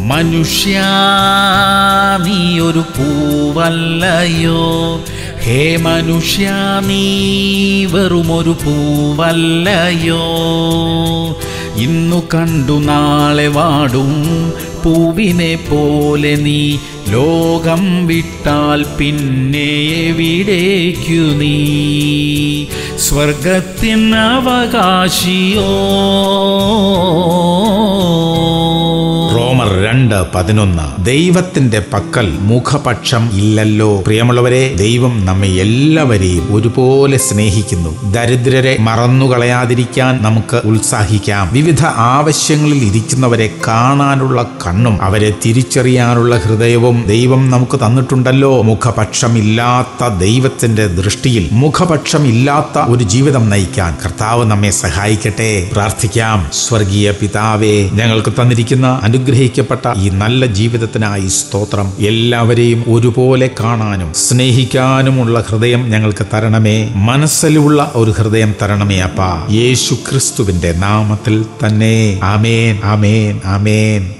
മനുഷ്യ നീ ഒരു പൂവല്ലയോ ഹേ മനുഷ്യ നീ വെറുമൊരു പൂവല്ലയോ ഇന്നു കണ്ടു നാളെ വാടും പൂവിനെ പോലെ നീ ലോകം വിട്ടാൽ പിന്നെ എവിടേക്കു നീ സ്വർഗത്തിൻ അവകാശിയോ റോമർ രണ്ട് പതിനൊന്ന് ദൈവത്തിന്റെ പക്കൽ മുഖപക്ഷം ഇല്ലല്ലോ പ്രിയമുള്ളവരെ ദൈവം നമ്മെ എല്ലാവരെയും ഒരുപോലെ സ്നേഹിക്കുന്നു ദരിദ്രരെ മറന്നുകളയാതിരിക്കാൻ നമുക്ക് ഉത്സാഹിക്കാം വിവിധ ആവശ്യങ്ങളിൽ ഇരിക്കുന്നവരെ കാണാനുള്ള കണ്ണും അവരെ തിരിച്ചറിയാനുള്ള ഹൃദയവും ദൈവം നമുക്ക് തന്നിട്ടുണ്ടല്ലോ മുഖപക്ഷമില്ലാത്ത ദൈവത്തിന്റെ ദൃഷ്ടിയിൽ മുഖപക്ഷമില്ലാത്ത ഒരു ജീവിതം നയിക്കാൻ കർത്താവ് നമ്മെ സഹായിക്കട്ടെ പ്രാർത്ഥിക്കാം സ്വർഗീയ പിതാവേ ഞങ്ങൾക്ക് തന്നിരിക്കുന്ന അനുഗ്രഹിക്കപ്പെട്ട ഈ നല്ല ജീവിതത്തിനായി സ്തോത്രം എല്ലാവരെയും ഒരുപോലെ കാണാനും സ്നേഹിക്കാനുമുള്ള ഹൃദയം ഞങ്ങൾക്ക് തരണമേ മനസ്സിലുള്ള ഒരു ഹൃദയം തരണമേ അപ്പാ യേശു ക്രിസ്തുവിന്റെ നാമത്തിൽ തന്നെ ആമേൻ ആമേൻ ആമേൻ